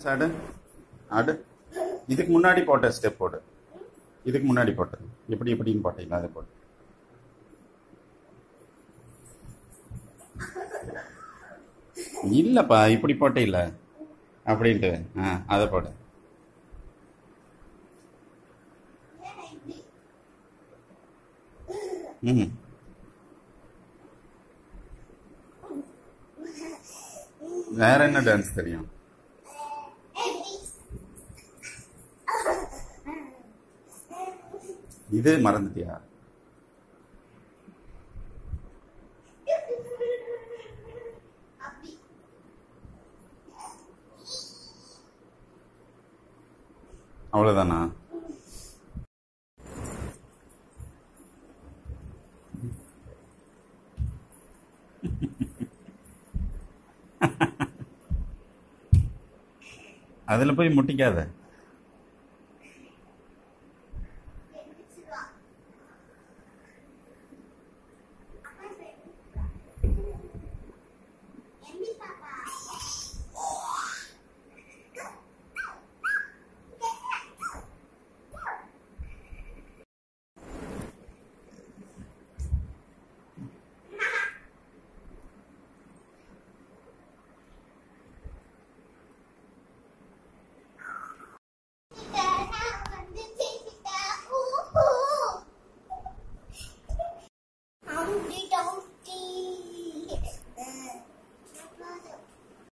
ஆடு ஆடு இதுக்கு முன்னாடி போட்ட ஸ்டெப் போடு இதுக்கு முன்னாடி போட்டது இப்படி இப்படின்னு போட்டீங்களா அதை போட்டு இல்லைப்பா இப்படி போட்டே இல்லை அப்படின்ட்டு ஆ அதை போடு ம் வேற என்ன டான்ஸ் தெரியும் இது மறந்துட்டியா அவ்வளவுதானா அதுல போய் முட்டிக்காத